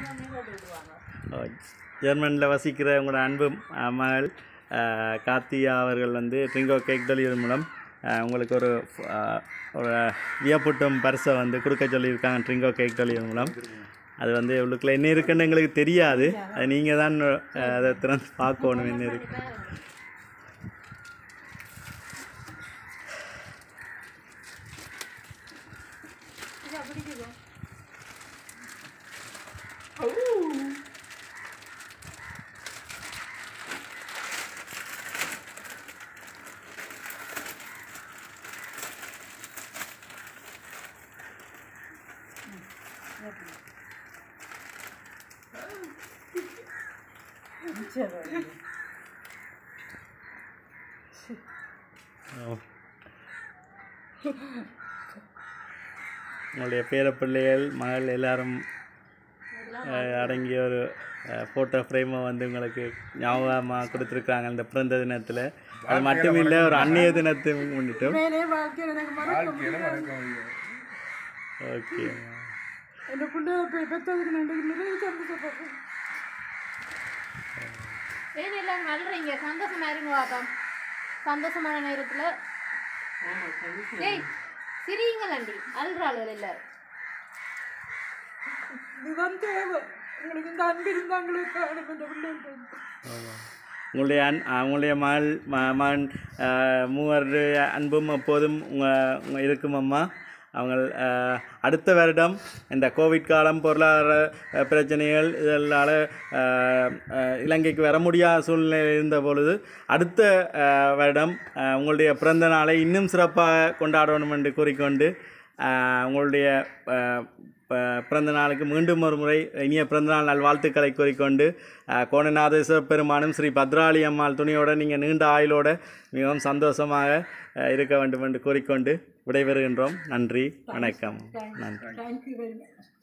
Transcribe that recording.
ஜெர்மனியில் வசிக்கிற உங்களோட அன்பு அஹ், மகள் அஹ், கார்த்தியா அவர்கள் வந்து ட்ரிங்கோ கேக் டெலிவரி மூலம் அஹ், உங்களுக்கு ஒரு அஹ், ஒரு வியப்பூட்டும் பரிசை வந்து கொடுக்க சொல்லியிருக்காங்க ட்ரிங்கோ கேக் டெலிவரி மூலம் அது வந்து உள்ளுக்குள்ள என்ன இருக்குன்னு எங்களுக்கு தெரியாது அது நீங்கள் தான் அஹ், அதை திறந்து பார்க்கணும் என்ன இருக்கு ஓ. உங்களுடைய பேரப்பிள்ளைகள் மகள் எல்லாரும் அஹ், அடங்கிய ஒரு ஃபோட்டோ ஃப்ரேமை வந்து உங்களுக்கு ஞாபகமாக கொடுத்துருக்காங்க இந்த பிறந்த தினத்தில் அது மட்டும் இல்லை ஒரு அந்நிய தினத்தை முன்னிட்டும் மேலே வாழ்க்கையில் எனக்கு மறக்க வாழ்க்கையில மறக்க முடியாது ஓகே என் பிள்ளை போய் பெற்றதுக்கு நன்றி நிறைய சந்தோஷப்படுறேன் ஏன் எல்லாம் நல்றீங்க சந்தோஷமா இருங்க வாப்பா சந்தோஷமான நேரத்துல ஏய் சிரிங்களண்டி அல்றாளுகள் எல்லாரும் இதுதான் தேவை எங்களுக்கு இந்த அன்பு இருந்தாங்களே காணும் என்ற பிள்ளைகள் உங்களுடைய அன் உங்களுடைய மகள் ம- மகன் அஹ், மூவருடைய அன்பும் எப்போதும் உங்கள் உங்கள் இருக்கும் அம்மா அவங்க அஹ், அடுத்த வருடம் இந்த கோவிட் காலம் பொருளாதார அஹ், பிரச்சனைகள் இதனால் இலங்கைக்கு வர முடியாத சூழ்நிலை இருந்த பொழுது அடுத்த அஹ், வருடம் அஹ், உங்களுடைய பிறந்த நாளை இன்னும் சிறப்பாக கொண்டாடணும் என்று கூறிக்கொண்டு அஹ், உங்களுடைய அஹ், ப- பிறந்த நாளுக்கு மீண்டும் ஒரு முறை இனிய பிறந்தநாள் நல் வாழ்த்துக்களை கூறிக்கொண்டு அஹ், கோணநாதேஸ்வர பெருமானும் ஸ்ரீ பத்ராளி அம்மாள் துணியோட நீங்கள் நீண்ட ஆயுளோட மிகவும் சந்தோஷமாக அஹ், இருக்க வேண்டும் என்று கூறிக்கொண்டு விடைபெறுகின்றோம் நன்றி வணக்கம் நன்றி தேங்க்யூ வெரி மச்